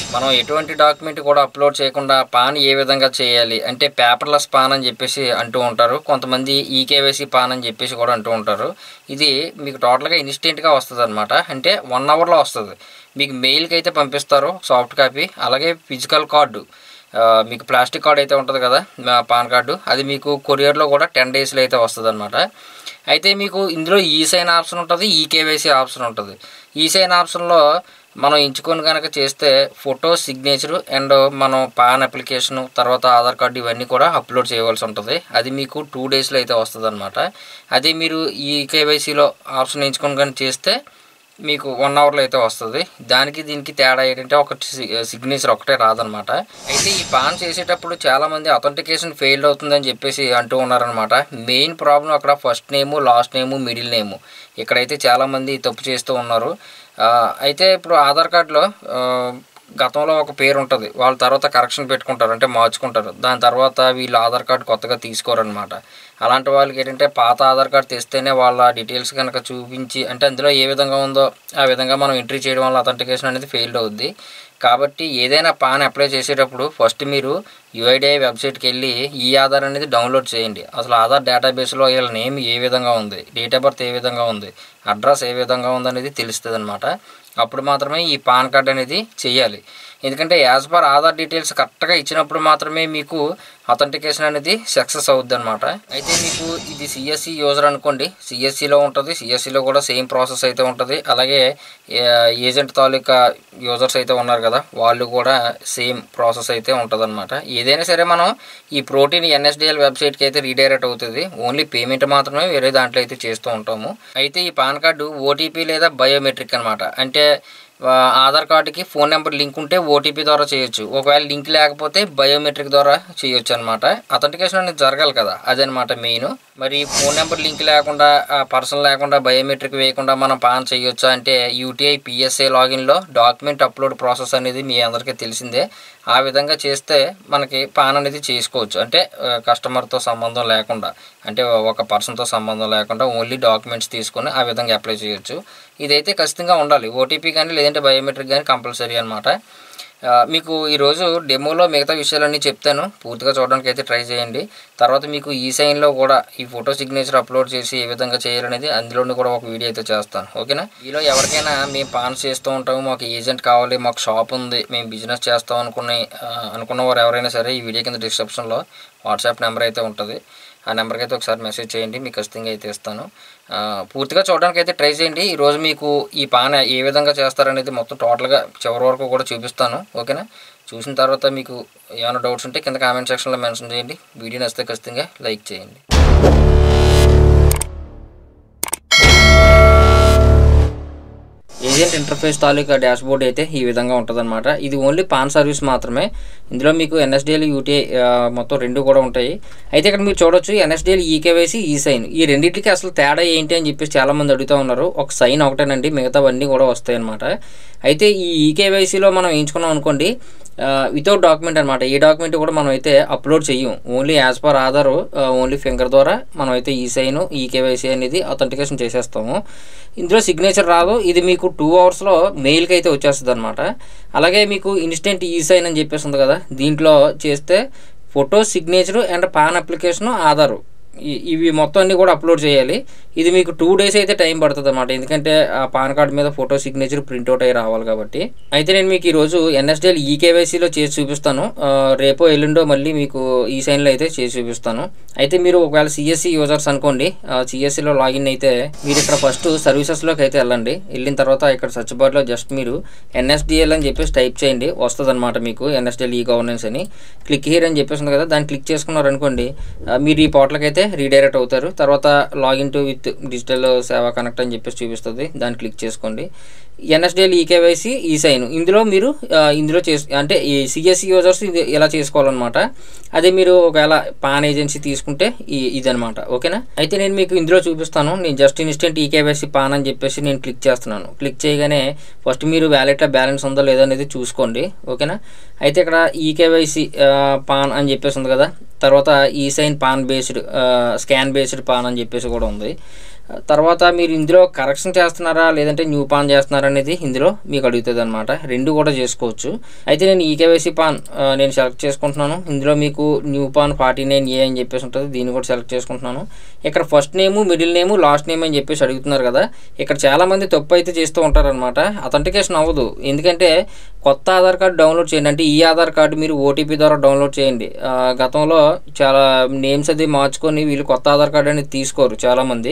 మనం ఎటువంటి డాక్యుమెంట్ కూడా అప్లోడ్ చేయకుండా పాన్ ఏ విధంగా చేయాలి అంటే పేపర్లెస్ పాన్ అని చెప్పేసి అంటూ ఉంటారు కొంతమంది ఈకేవైసీ పాన్ అని చెప్పేసి కూడా అంటూ ఉంటారు ఇది మీకు టోటల్గా ఇన్స్టెంట్గా వస్తుంది అనమాట అంటే వన్ అవర్లో వస్తుంది మీకు మెయిల్కి అయితే పంపిస్తారు సాఫ్ట్ కాపీ అలాగే ఫిజికల్ కార్డు ఆ, మీకు ప్లాస్టిక్ కార్డ్ అయితే ఉంటుంది కదా మా పాన్ కార్డు అది మీకు కొరియర్లో కూడా టెన్ డేస్లో అయితే వస్తుంది అనమాట అయితే మీకు ఇందులో ఈ సైన్ ఆప్షన్ ఉంటుంది ఈ కేవైసీ ఆప్షన్ ఉంటుంది ఈ సైన్ ఆప్షన్లో మనం ఎంచుకొని కనుక చేస్తే ఫోటో సిగ్నేచర్ అండ్ మనం పాన్ అప్లికేషన్ తర్వాత ఆధార్ కార్డు ఇవన్నీ కూడా అప్లోడ్ చేయవలసి ఉంటుంది అది మీకు టూ డేస్లో అయితే వస్తుంది అనమాట అదే మీరు ఈ కేవైసీలో ఆప్షన్ ఎంచుకొని కానీ చేస్తే మీకు వన్ అవర్లో అయితే వస్తుంది దానికి దీనికి తేడా ఏంటంటే ఒక సిగ్నేచర్ ఒకటే రాదనమాట అయితే ఈ పాన్ చేసేటప్పుడు చాలామంది అథెంటికేషన్ ఫెయిల్ అవుతుందని చెప్పేసి అంటూ ఉన్నారనమాట మెయిన్ ప్రాబ్లం అక్కడ first name last name middle name ఇక్కడైతే చాలామంది తప్పు చేస్తూ ఉన్నారు ఆ, అయితే ఇప్పుడు ఆధార్ కార్డులో ఆ, గతంలో ఒక పేరు ఉంటుంది వాళ్ళ తర్వాత కరెక్షన్ పెట్టుకుంటారు అంటే మార్చుకుంటారు దాని తర్వాత వీళ్ళు ఆధార్ కార్డు కొత్తగా తీసుకోరనమాట అలాంటి వాళ్ళకి ఏంటంటే పాత ఆధార్ కార్డు తెస్తేనే వాళ్ళ డీటెయిల్స్ కనుక చూపించి అంటే అందులో ఏ విధంగా ఉందో ఆ విధంగా మనం ఎంట్రీ చేయడం వల్ల అథెంటికేషన్ అనేది ఫెయిల్డ్ అవుద్ది కాబట్టి ఏదైనా పాన్ అప్లై చేసేటప్పుడు ఫస్ట్ మీరు యుఐడిఐ వెబ్సైట్కి వెళ్ళి ఈ ఆధార్ అనేది డౌన్లోడ్ చేయండి అసలు ఆధార్ డేటాబేస్లో వీళ్ళ నేమ్ ఏ విధంగా ఉంది డేట్ ఆఫ్ బర్త్ ఏ విధంగా ఉంది అడ్రస్ ఏ విధంగా ఉంది అనేది తెలుస్తుంది అనమాట అప్పుడు మాత్రమే ఈ పాన్ కార్డ్ అనేది చేయాలి ఎందుకంటే యాజ్ పర్ ఆధార్ డీటెయిల్స్ కరెక్ట్గా ఇచ్చినప్పుడు మాత్రమే మీకు అథెంటికేషన్ అనేది సక్సెస్ అవుద్ది అనమాట అయితే మీకు ఇది సిఎస్సి యూజర్ అనుకోండి సిఎస్సిలో ఉంటుంది సిఎస్సిలో కూడా సేమ్ ప్రాసెస్ అయితే ఉంటుంది అలాగే ఏజెంట్ తాలూకా యూజర్స్ అయితే ఉన్నారు కదా వాళ్ళు కూడా సేమ్ ప్రాసెస్ అయితే ఉంటుంది ఏదైనా సరే మనం ఈ ప్రోటీన్ ఎన్ఎస్డిఎల్ వెబ్సైట్కి అయితే రీడైరెక్ట్ అవుతుంది ఓన్లీ పేమెంట్ మాత్రమే వేరే దాంట్లో అయితే చేస్తూ ఉంటాము అయితే ఈ పాన్ కార్డు ఓటీపీ లేదా బయోమెట్రిక్ అనమాట అంటే ఆ, ఆధార్ కార్డుకి ఫోన్ నెంబర్ లింక్ ఉంటే ఓటీపీ ద్వారా చేయొచ్చు ఒకవేళ లింక్ లేకపోతే బయోమెట్రిక్ ద్వారా చేయొచ్చు అనమాట అథెంటికేషన్ అనేది జరగాలి కదా అదనమాట మెయిన్ మరి ఫోన్ నెంబర్ లింక్ లేకుండా పర్సన్ లేకుండా బయోమెట్రిక్ వేయకుండా మనం పాన్ చేయొచ్చా అంటే యూటీఐ పిఎస్ఏ లాగిన్లో డాక్యుమెంట్ అప్లోడ్ ప్రాసెస్ అనేది మీ అందరికీ తెలిసిందే ఆ విధంగా చేస్తే మనకి పాన్ అనేది చేసుకోవచ్చు అంటే ఆ, కస్టమర్తో సంబంధం లేకుండా అంటే ఒక పర్సన్తో సంబంధం లేకుండా ఓన్లీ డాక్యుమెంట్స్ తీసుకొని ఆ విధంగా అప్లై చేయొచ్చు ఇదైతే ఖచ్చితంగా ఉండాలి ఓటీపీ కానీ లేదంటే బయోమెట్రిక్ కానీ కంపల్సరీ అనమాట మీకు ఈరోజు డెమోలో మిగతా విషయాలన్నీ చెప్తాను పూర్తిగా చూడడానికి అయితే ట్రై చేయండి తర్వాత మీకు ఈ సైన్లో కూడా ఈ ఫోటో సిగ్నేచర్ అప్లోడ్ చేసి ఏ విధంగా చేయాలనేది అందులోని కూడా ఒక వీడియో అయితే చేస్తాను ఓకేనా ఈలో ఎవరికైనా మేము పాన్స్ చేస్తూ ఉంటాము మాకు ఏజెంట్ కావాలి మాకు షాప్ ఉంది మేము బిజినెస్ చేస్తాం అనుకునే ఆ, అనుకున్న వారు ఎవరైనా సరే ఈ వీడియో కింద డిస్క్రిప్షన్లో వాట్సాప్ నెంబర్ అయితే ఉంటుంది ఆ నెంబర్కి అయితే ఒకసారి మెసేజ్ చేయండి మీకు ఖచ్చితంగా అయితే ఇస్తాను ఆ, పూర్తిగా చూడడానికి అయితే ట్రై చేయండి ఈరోజు మీకు ఈ పాన ఏ విధంగా చేస్తారనేది మొత్తం టోటల్గా చివరి వరకు కూడా చూపిస్తాను ఓకేనా చూసిన తర్వాత మీకు ఏమైనా డౌట్స్ ఉంటే కింద కామెంట్ సెక్షన్లో మెన్షన్ చేయండి వీడియో నచ్చితే ఖచ్చితంగా లైక్ చేయండి ఏజెంట్ ఇంటర్ఫేస్ తాలూకా డాష్ బోర్డ్ అయితే ఈ విధంగా ఉంటుందన్నమాట ఇది ఓన్లీ పాన్ సర్వీస్ మాత్రమే ఇందులో మీకు ఎన్ఎస్డిఎల్ యూటీఐ మొత్తం రెండు కూడా ఉంటాయి అయితే ఇక్కడ మీరు చూడొచ్చు ఎన్ఎస్డిఎల్ ఈకేవైసీ ఈ సైన్ ఈ రెండింటికి అసలు తేడా ఏంటి అని చెప్పేసి చాలామంది అడుగుతూ ఉన్నారు ఒక సైన్ ఒకటేనండి మిగతావన్నీ కూడా వస్తాయి అనమాట అయితే ఈ ఈకేవైసీలో మనం ఎంచుకున్నాం అనుకోండి వితౌట్ డాక్యుమెంట్ అనమాట ఏ డాక్యుమెంట్ కూడా మనం అయితే అప్లోడ్ చెయ్యం only as per Aadhaar only finger ద్వారా మనం అయితే ఈ సైన్ ఈ కేవైసీ అనేది అథెంటికేషన్ చేసేస్తాము ఇందులో సిగ్నేచర్ రాదు ఇది మీకు టూ అవర్స్లో మెయిల్కి అయితే వచ్చేస్తుంది అనమాట అలాగే మీకు ఇన్స్టెంట్ ఈ సైన్ అని చెప్పేసి ఉంది కదా దీంట్లో చేస్తే photo signature and PAN application Aadhaar ఈ- ఇవి మొత్తం అన్ని కూడా అప్లోడ్ చేయాలి ఇది మీకు టూ డేస్ అయితే టైం పడుతుంది అనమాట ఎందుకంటే ఆ పాన్ కార్డ్ మీద ఫోటో సిగ్నేచర్ ప్రింట్అవుట్ అయ్యి రావాలి కాబట్టి అయితే నేను మీకు ఈరోజు ఎన్ఎస్డిఎల్ ఈకేవైసీలో చేసి చూపిస్తాను ఆ, రేపో ఎల్లుండో మళ్ళీ మీకు ఈ సైన్లో అయితే చేసి చూపిస్తాను అయితే మీరు ఒకవేళ సిఎస్సి యూజర్స్ అనుకోండి సిఎస్సిలో లాగిన్ అయితే మీరు ఇక్కడ ఫస్ట్ సర్వీసెస్లోకి అయితే వెళ్ళండి వెళ్ళిన తర్వాత ఇక్కడ సర్చ్ బార్లో జస్ట్ మీరు ఎన్ఎస్డిఎల్ అని చెప్పేసి టైప్ చేయండి వస్తుంది అనమాట మీకు ఎన్ఎస్డిఎల్ ఈ గవర్నెన్స్ అని క్లిక్ హియర్ అని చెప్పేసి ఉంది కదా దాన్ని క్లిక్ చేసుకున్నారు అనుకోండి ఆ, మీరు ఈ పోర్టల్కి అయితే రీడైరెక్ట్ అవుతారు తర్వాత login to with digital Seva connect అని చెప్పేసి చూపిస్తుంది దాన్ని క్లిక్ చేసుకోండి ఎన్ఎస్డిఎల్ ఈకేవైసీ ఈ సైన్ ఇందులో మీరు ఆ, ఇందులో చేసు అంటే ఈ సిఎస్సి యూజర్స్ ఇది ఇలా చేసుకోవాలన్నమాట అదే మీరు ఒకవేళ పాన్ ఏజెన్సీ తీసుకుంటే ఈ ఇదనమాట ఓకేనా అయితే నేను మీకు ఇందులో చూపిస్తాను నేను జస్ట్ ఇన్స్టెంట్ ఈకేవైసీ పాన్ అని చెప్పేసి నేను క్లిక్ చేస్తున్నాను క్లిక్ చేయగానే ఫస్ట్ మీరు వ్యాలెట్లో బ్యాలెన్స్ ఉందో లేదో అనేది చూసుకోండి ఓకేనా అయితే ఇక్కడ ఈకేవైసీ పాన్ అని చెప్పేసి ఉంది కదా తర్వాత ఈ sign PAN based scan based PAN అని చెప్పేసి కూడా ఉంది తర్వాత మీరు ఇందులో కరెక్షన్ చేస్తున్నారా లేదంటే న్యూ పాన్ చేస్తున్నారా అనేది ఇందులో మీకు అడుగుతుంది అనమాట రెండు కూడా చేసుకోవచ్చు అయితే నేను ఈకేవైసీ పాన్ ఆ, నేను సెలెక్ట్ చేసుకుంటున్నాను ఇందులో మీకు new PAN forty nine A అని చెప్పేసి ఉంటుంది దీన్ని కూడా సెలెక్ట్ చేసుకుంటున్నాను ఇక్కడ first name middle name last name అని చెప్పేసి అడుగుతున్నారు కదా ఇక్కడ చాలామంది తప్పు అయితే చేస్తూ ఉంటారనమాట అథెంటికేషన్ అవ్వదు ఎందుకంటే కొత్త ఆధార్ కార్డు డౌన్లోడ్ చేయండి అంటే ఈ ఆధార్ కార్డు మీరు ఓటీపీ ద్వారా డౌన్లోడ్ చేయండి ఆ, గతంలో చాలా నేమ్స్ అది మార్చుకొని వీళ్ళు కొత్త ఆధార్ కార్డు అనేది తీసుకోరు చాలామంది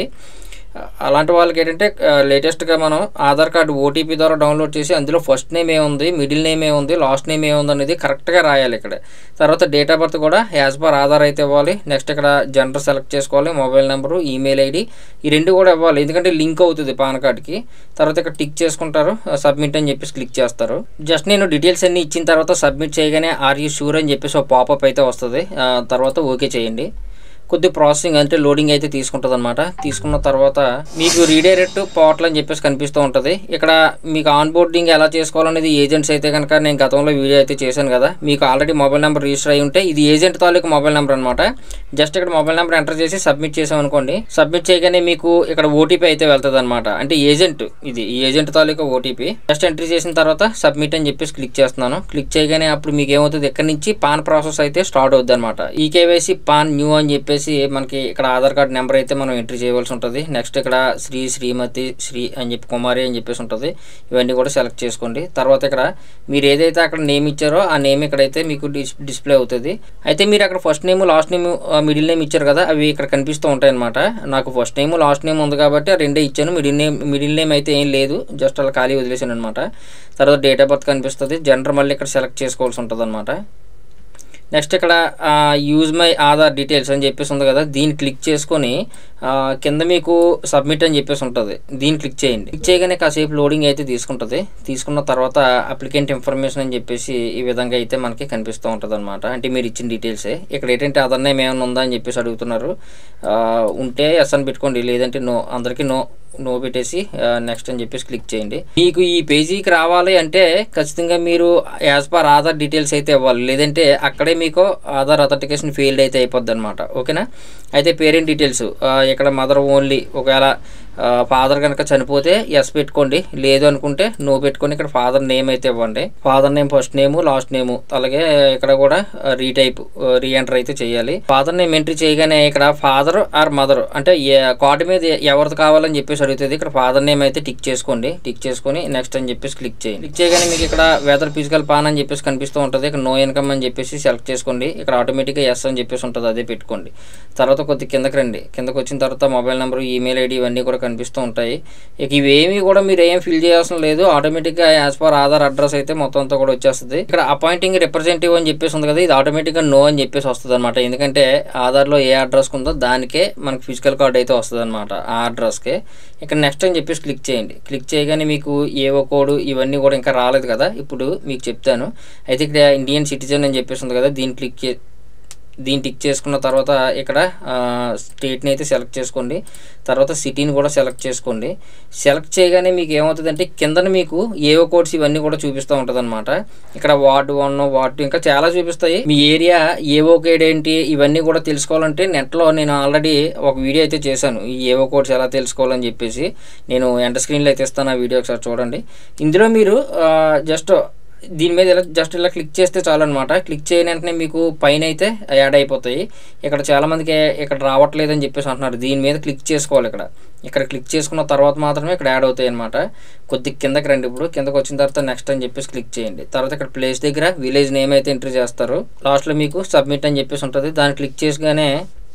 అలాంటి వాళ్ళకి ఏంటంటే లేటెస్ట్గా మనం ఆధార్ కార్డు ఓటీపీ ద్వారా డౌన్లోడ్ చేసి అందులో ఫస్ట్ నేమ్ ఏముంది మిడిల్ నేమ్ ఏముంది లాస్ట్ నేమ్ ఏముంది అనేది కరెక్ట్గా రాయాలి ఇక్కడ తర్వాత డేట్ ఆఫ్ బర్త్ కూడా యాజ్ పర్ ఆధార్ అయితే ఇవ్వాలి నెక్స్ట్ ఇక్కడ జెండర్ సెలెక్ట్ చేసుకోవాలి మొబైల్ నెంబరు ఈమెయిల్ ఐడి ఈ రెండు కూడా ఇవ్వాలి ఎందుకంటే లింక్ అవుతుంది పాన్ కార్డ్కి తర్వాత ఇక్కడ టిక్ చేసుకుంటారు సబ్మిట్ అని చెప్పేసి క్లిక్ చేస్తారు జస్ట్ నేను డీటెయిల్స్ అన్ని ఇచ్చిన తర్వాత సబ్మిట్ చేయగానే ఆర్ యూ షూర్ అని చెప్పేసి ఒక పాపప్ అయితే వస్తుంది ఆ, తర్వాత ఓకే చేయండి కొద్ది ప్రాసెసింగ్ అంటే లోడింగ్ అయితే తీసుకుంటుంది అనమాట తీసుకున్న తర్వాత మీకు రీడైరెక్ట్ పోర్టల్ అని చెప్పేసి కనిపిస్తూ ఉంటుంది ఇక్కడ మీకు ఆన్ బోర్డింగ్ ఎలా చేసుకోవాలనేది ఏజెంట్స్ అయితే కనుక నేను గతంలో వీడియో అయితే చేశాను కదా మీకు ఆల్రెడీ మొబైల్ నెంబర్ రిజిస్టర్ అయి ఉంటే ఇది ఏజెంట్ తాలూకు మొబైల్ నెంబర్ అనమాట జస్ట్ ఇక్కడ మొబైల్ నెంబర్ ఎంటర్ చేసి సబ్మిట్ చేసాం అనుకోండి సబ్మిట్ చేయగానే మీకు ఇక్కడ ఓటీపీ అయితే వెళ్తుంది అనమాట అంటే ఏజెంట్ ఇది ఈ ఏజెంట్ తాలూకా ఓటీపీ జస్ట్ ఎంట్రీ చేసిన తర్వాత సబ్మిట్ అని చెప్పేసి క్లిక్ చేస్తున్నాను క్లిక్ చేయగానే అప్పుడు మీకు ఏమవుతుంది ఇక్కడ నుంచి పాన్ ప్రాసెస్ అయితే స్టార్ట్ అవుద్ది అనమాట ఈ కేవైసీ పాన్ న్యూ అని చెప్పేసి మనకి ఇక్కడ ఆధార్ కార్డ్ నెంబర్ అయితే మనం ఎంట్రీ చేయవలసి ఉంటుంది నెక్స్ట్ ఇక్కడ శ్రీ శ్రీమతి శ్రీ అని చెప్పి కుమారి అని చెప్పేసి ఉంటుంది ఇవన్నీ కూడా సెలెక్ట్ చేసుకోండి తర్వాత ఇక్కడ మీరు ఏదైతే అక్కడ నేమ్ ఇచ్చారో ఆ నేమ్ ఇక్కడైతే మీకు డిస్ డిస్ప్లే అవుతుంది అయితే మీరు అక్కడ first name last name middle name ఇచ్చారు కదా అవి ఇక్కడ కనిపిస్తూ ఉంటాయి అనమాట నాకు ఫస్ట్ నేమ్ లాస్ట్ నేమ్ ఉంది కాబట్టి ఆ రెండే ఇచ్చాను మిడిల్ నేమ్ మిడిల్ నేమ్ అయితే ఏం లేదు జస్ట్ అలా ఖాళీ వదిలేసాను అనమాట తర్వాత డేట్ ఆఫ్ బర్త్ కనిపిస్తుంది జెండర్ మళ్ళీ ఇక్కడ సెలెక్ట్ చేసుకోవాల్సి ఉంటుంది అనమాట నెక్స్ట్ ఇక్కడ యూజ్ మై ఆధార్ డీటెయిల్స్ అని చెప్పేసి ఉంది కదా దీన్ని క్లిక్ చేసుకొని ఆ, కింద మీకు సబ్మిట్ అని చెప్పేసి ఉంటుంది దీన్ని క్లిక్ చేయండి క్లిక్ చేయగానే కాసేపు లోడింగ్ అయితే తీసుకుంటుంది తీసుకున్న తర్వాత అప్లికెంట్ ఇన్ఫర్మేషన్ అని చెప్పేసి ఈ విధంగా అయితే మనకి కనిపిస్తూ ఉంటుంది అనమాట అంటే మీరు ఇచ్చిన డీటెయిల్సే ఇక్కడ ఏంటంటే ఆధార్ నేమ్ ఏమైనా ఉందా అని చెప్పేసి అడుగుతున్నారు ఆ, ఉంటే ఎస్ అని పెట్టుకోండి లేదంటే నో అందరికీ నో నో పెట్టేసి నెక్స్ట్ అని చెప్పేసి క్లిక్ చేయండి మీకు ఈ పేజీకి రావాలి అంటే ఖచ్చితంగా మీరు యాజ్ పర్ ఆధార్ డీటెయిల్స్ అయితే ఇవ్వాలి లేదంటే అక్కడే మీకు ఆధార్ అథెంటికేషన్ ఫెయిల్డ్ అయితే అయిపోద్ది అనమాట ఓకేనా అయితే పేరెంట్ డీటెయిల్స్ ఇక్కడ మదర్ ఓన్లీ ఒకవేళ ఫాదర్ కనుక చనిపోతే ఎస్ పెట్టుకోండి లేదు అనుకుంటే నో పెట్టుకొని ఇక్కడ ఫాదర్ నేమ్ అయితే ఇవ్వండి father name first name last name అలాగే ఇక్కడ కూడా రీటైప్ రీఎంటర్ అయితే చేయాలి ఫాదర్ నేమ్ ఎంట్రీ చేయగానే ఇక్కడ ఫాదర్ ఆర్ మదర్ అంటే కార్డు మీద ఎవరిది కావాలని చెప్పేసి అడుగుతుంది ఇక్కడ ఫాదర్ నేమ్ అయితే టిక్ చేసుకోండి టిక్ చేసుకొని నెక్స్ట్ అని చెప్పేసి క్లిక్ చేయండి క్లిక్ చేయగానే మీకు ఇక్కడ వెదర్ ఫిజికల్ పాన్ అని చెప్పేసి కనిపిస్తూ ఉంటుంది ఇక్కడ నో ఇన్కమ్ అని చెప్పేసి సెలెక్ట్ చేసుకోండి ఇక్కడ ఆటోమేటిక్గా ఎస్ అని చెప్పేసి ఉంటుంది అదే పెట్టుకోండి తర్వాత కొద్ది కిందకి రండి కిందకి వచ్చిన తర్వాత మొబైల్ నెంబర్ ఈమెయిల్ ఐడి ఇవన్నీ కూడా కనిపిస్తూ ఉంటాయి ఇక ఇవేమి కూడా మీరు ఏం ఫిల్ చేయాల్సిన లేదు ఆటోమేటిక్గా యాజ్ పర్ ఆధార్ అడ్రస్ అయితే మొత్తం అంతా కూడా వచ్చేస్తుంది ఇక్కడ అపాయింటింగ్ రిప్రజెంటేటివ్ అని చెప్పేసి ఉంది కదా ఇది ఆటోమేటిక్గా నో అని చెప్పేసి వస్తుంది అనమాట ఎందుకంటే ఆధార్లో ఏ అడ్రస్ ఉందో దానికే మనకి ఫిజికల్ కార్డ్ అయితే వస్తుంది అనమాట ఆ అడ్రస్కే ఇక్కడ నెక్స్ట్ అని చెప్పేసి క్లిక్ చేయండి క్లిక్ చేయగానే మీకు ఏవో కోడ్ ఇవన్నీ కూడా ఇంకా రాలేదు కదా ఇప్పుడు మీకు చెప్తాను అయితే ఇక్కడ ఇండియన్ సిటిజన్ అని చెప్పేసి ఉంది కదా దీన్ని క్లిక్ చే దీన్ని టిక్ చేసుకున్న తర్వాత ఇక్కడ స్టేట్ని అయితే సెలెక్ట్ చేసుకోండి తర్వాత సిటీని కూడా సెలెక్ట్ చేసుకోండి సెలెక్ట్ చేయగానే మీకు ఏమవుతుందంటే కిందన మీకు ఏవో కోడ్స్ ఇవన్నీ కూడా చూపిస్తూ ఉంటుంది అనమాట ఇక్కడ వార్డు వన్ వార్డు ఇంకా చాలా చూపిస్తాయి మీ ఏరియా ఏవో కోడ్ ఏంటి ఇవన్నీ కూడా తెలుసుకోవాలంటే నెట్లో నేను ఆల్రెడీ ఒక వీడియో అయితే చేశాను ఈ ఏవో కోడ్స్ ఎలా తెలుసుకోవాలని చెప్పేసి నేను ఎంటర్ స్క్రీన్లో అయితే ఇస్తాను ఆ వీడియో ఒకసారి చూడండి ఇందులో మీరు జస్ట్ దీని మీద ఇలా జస్ట్ ఇలా క్లిక్ చేస్తే చాలు అనమాట క్లిక్ చేయని వెంటనే మీకు పైన అయితే యాడ్ అయిపోతాయి ఇక్కడ చాలామందికి ఇక్కడ రావట్లేదు అని చెప్పేసి అంటున్నారు దీని మీద క్లిక్ చేసుకోవాలి ఇక్కడ ఇక్కడ క్లిక్ చేసుకున్న తర్వాత మాత్రమే ఇక్కడ యాడ్ అవుతాయి అనమాట కొద్ది కిందకి రండి ఇప్పుడు కిందకి వచ్చిన తర్వాత నెక్స్ట్ అని చెప్పేసి క్లిక్ చేయండి తర్వాత ఇక్కడ ప్లేస్ దగ్గర విలేజ్ నేమ్ అయితే ఎంట్రీ చేస్తారు లాస్ట్లో మీకు సబ్మిట్ అని చెప్పేసి ఉంటుంది దాన్ని క్లిక్ చేసుగానే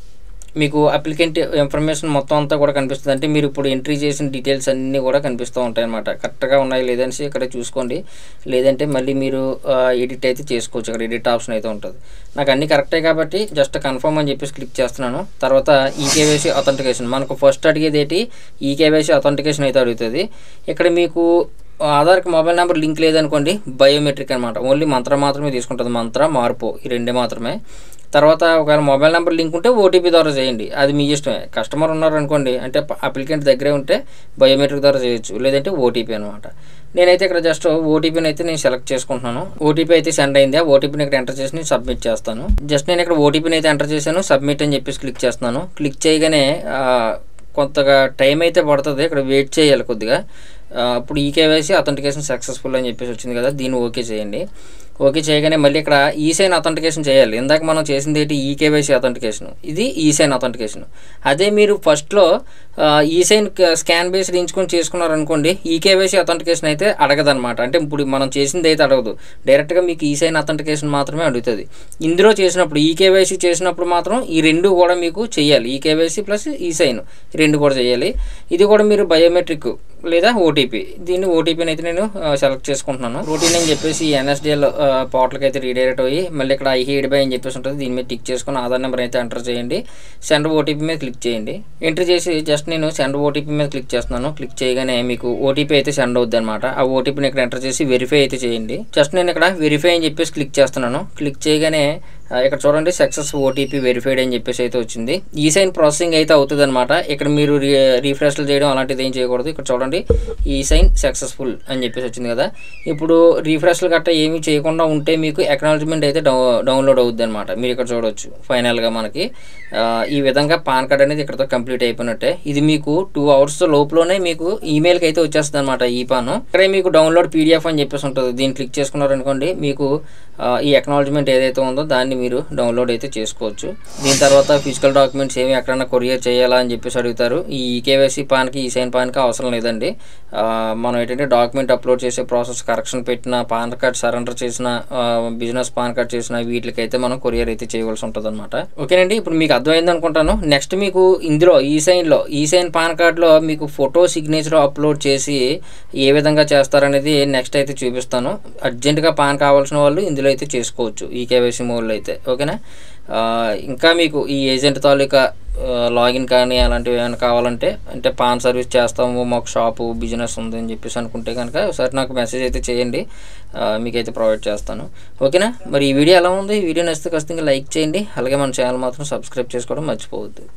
మీకు అప్లికెంట్ ఇన్ఫర్మేషన్ మొత్తం అంతా కూడా కనిపిస్తుంది అంటే మీరు ఇప్పుడు ఎంట్రీ చేసిన డీటెయిల్స్ అన్నీ కూడా కనిపిస్తూ ఉంటాయి అనమాట కరెక్ట్గా ఉన్నాయి లేదనేసి ఇక్కడ చూసుకోండి లేదంటే మళ్ళీ మీరు ఎడిట్ అయితే చేసుకోవచ్చు ఇక్కడ ఎడిట్ ఆప్షన్ అయితే ఉంటుంది నాకు అన్నీ కరెక్టే కాబట్టి జస్ట్ కన్ఫర్మ్ అని చెప్పేసి క్లిక్ చేస్తున్నాను తర్వాత ఈకేవైసీ అథెంటికేషన్ మనకు ఫస్ట్ అడిగేది ఏంటి ఈకేవైసీ అథెంటికేషన్ అయితే అడుగుతుంది ఇక్కడ మీకు ఆధార్కి మొబైల్ నెంబర్ లింక్ లేదనుకోండి బయోమెట్రిక్ అనమాట ఓన్లీ మంత్రం మాత్రమే తీసుకుంటుంది మంత్ర మార్పు ఈ రెండే మాత్రమే తర్వాత ఒకవేళ మొబైల్ నెంబర్ లింక్ ఉంటే ఓటీపీ ద్వారా చేయండి అది మీ ఇష్టమే కస్టమర్ ఉన్నారనుకోండి అంటే అప్లికెంట్ దగ్గరే ఉంటే బయోమెట్రిక్ ద్వారా చేయొచ్చు లేదంటే ఓటీపీ అనమాట నేనైతే ఇక్కడ జస్ట్ ఓటీపీని అయితే నేను సెలెక్ట్ చేసుకుంటున్నాను ఓటీపీ అయితే సెండ్ అయింది ఆ ఓటీపీని ఇక్కడ ఎంటర్ చేసి నేను సబ్మిట్ చేస్తాను జస్ట్ నేను ఇక్కడ ఓటీపీని అయితే ఎంటర్ చేశాను సబ్మిట్ అని చెప్పేసి క్లిక్ చేస్తున్నాను క్లిక్ చేయగానే కొంతగా టైం అయితే పడుతుంది ఇక్కడ వెయిట్ చేయాలి కొద్దిగా ఆ, అప్పుడు ఈ కేవైసీ అథెంటికేషన్ సక్సెస్ఫుల్ అని చెప్పేసి వచ్చింది కదా దీన్ని ఓకే చేయండి ఓకే చేయగానే మళ్ళీ ఇక్కడ ఈ సైన్ అథెంటికేషన్ చేయాలి ఇందాక మనం చేసింది ఏంటి ఈ కేవైసీ అథెంటికేషన్ ఇది ఈ సైన్ అథెంటికేషన్ అదే మీరు ఫస్ట్లో ఈ సైన్ స్కాన్ బేస్డ్ ఎంచుకొని చేసుకున్నారనుకోండి ఈ కేవైసీ అథెంటికేషన్ అయితే అడగదన్నమాట అంటే ఇప్పుడు మనం చేసింది అయితే అడగదు డైరెక్ట్గా మీకు ఈ సైన్ అథెంటికేషన్ మాత్రమే అడుగుతుంది ఇందులో చేసినప్పుడు ఈ కేవైసీ చేసినప్పుడు మాత్రం ఈ రెండు కూడా మీకు చేయాలి ఈ కేవైసీ ప్లస్ ఈ సైన్ ఈ రెండు కూడా చేయాలి ఇది కూడా మీరు బయోమెట్రిక్ లేదా ఓటీపీ దీన్ని ఓటీపీని అయితే నేను సెలెక్ట్ చేసుకుంటున్నాను రూటీన్ అని చెప్పేసి ఎన్ఎస్డిఎల్ పోర్టల్కి అయితే రీడైరెక్ట్ అయ్యి మళ్ళీ ఇక్కడ ఐహీడ్ బై అని చెప్పేసి ఉంటుంది దీని మీద టిక్ చేసుకుని ఆధార్ నెంబర్ అయితే ఎంటర్ చేయండి సెండ్ ఓటీపీ మీద క్లిక్ చేయండి ఎంటర్ చేసి జస్ట్ నేను సెండ్ ఓటీపీ మీద క్లిక్ చేస్తున్నాను క్లిక్ చేయగానే మీకు ఓటీపీ అయితే సెండ్ అవుద్ది అనమాట ఆ ఓటీపీని ఇక్కడ ఎంటర్ చేసి వెరిఫై అయితే చేయండి జస్ట్ నేను ఇక్కడ వెరిఫై అని చెప్పేసి క్లిక్ చేస్తున్నాను క్లిక్ చేయగానే ఆ, ఇక్కడ చూడండి సక్సెస్ ఓటీపీ వెరిఫైడ్ అని చెప్పేసి అయితే వచ్చింది ఈ సైన్ ప్రాసెసింగ్ అయితే అవుతుంది అనమాట ఇక్కడ మీరు రీ రీఫ్రెష్లు చేయడం అలాంటిది ఏం చేయకూడదు ఇక్కడ చూడండి ఈ సైన్ సక్సెస్ఫుల్ అని చెప్పేసి వచ్చింది కదా ఇప్పుడు రీఫ్రెష్లు గట్రా ఏమీ చేయకుండా ఉంటే మీకు ఎక్నాలజ్మెంట్ అయితే డౌ డౌన్లోడ్ అవుద్ది అనమాట మీరు ఇక్కడ చూడొచ్చు ఫైనల్గా మనకి ఆ, ఈ విధంగా పాన్ కార్డ్ అనేది ఇక్కడతో కంప్లీట్ అయిపోయినట్టే ఇది మీకు టూ అవర్స్ లోపలనే మీకు ఈమెయిల్కి అయితే వచ్చేస్తుంది అనమాట ఈ పాన్ ఇక్కడే మీకు డౌన్లోడ్ పీడిఎఫ్ అని చెప్పేసి ఉంటుంది దీన్ని క్లిక్ చేసుకున్నారనుకోండి మీకు ఆ, ఈ ఎక్నాలజ్మెంట్ ఏదైతే ఉందో దాన్ని మీరు డౌన్లోడ్ అయితే చేసుకోవచ్చు దీని తర్వాత ఫిజికల్ డాక్యుమెంట్స్ ఏమి ఎక్కడైనా కొరియర్ చేయాలా అని చెప్పేసి అడుగుతారు ఈ కేవైసీ పాన్కి ఈ సైన్ పాన్కి అవసరం లేదండి ఆ, మనం ఏంటంటే డాక్యుమెంట్ అప్లోడ్ చేసే ప్రాసెస్ కరెక్షన్ పెట్టిన పాన్ కార్డ్ సరెండర్ చేసిన బిజినెస్ పాన్ కార్డ్ చేసిన వీటికి అయితే మనం కొరియర్ అయితే చేయవలసి ఉంటుంది అనమాట ఓకేనండి ఇప్పుడు మీకు అర్థమైంది అనుకుంటాను నెక్స్ట్ మీకు ఇందులో ఈ సైన్లో ఈ సైన్ పాన్ కార్డ్లో మీకు ఫోటో సిగ్నేచర్ అప్లోడ్ చేసి ఏ విధంగా చేస్తారనేది నెక్స్ట్ అయితే చూపిస్తాను అర్జెంటుగా పాన్ కావాల్సిన వాళ్ళు ఇందులో అయితే చేసుకోవచ్చు ఈ కేవైసీ మోడ్లో అయితే ఓకేనా ఆ, ఇంకా మీకు ఈ ఏజెంట్ తాలూకా లాగిన్ కానీ అలాంటివి ఏమైనా కావాలంటే అంటే పాన్ సర్వీస్ చేస్తాము మాకు షాపు బిజినెస్ ఉంది అని చెప్పేసి అనుకుంటే కనుక ఒకసారి నాకు మెసేజ్ అయితే చేయండి ఆ, మీకైతే ప్రొవైడ్ చేస్తాను ఓకేనా మరి ఈ వీడియో ఎలా ఉంది ఈ వీడియో నచ్చితే ఖచ్చితంగా లైక్ చేయండి అలాగే మన ఛానల్ మాత్రం సబ్స్క్రైబ్ చేసుకోవడం మర్చిపోవద్దు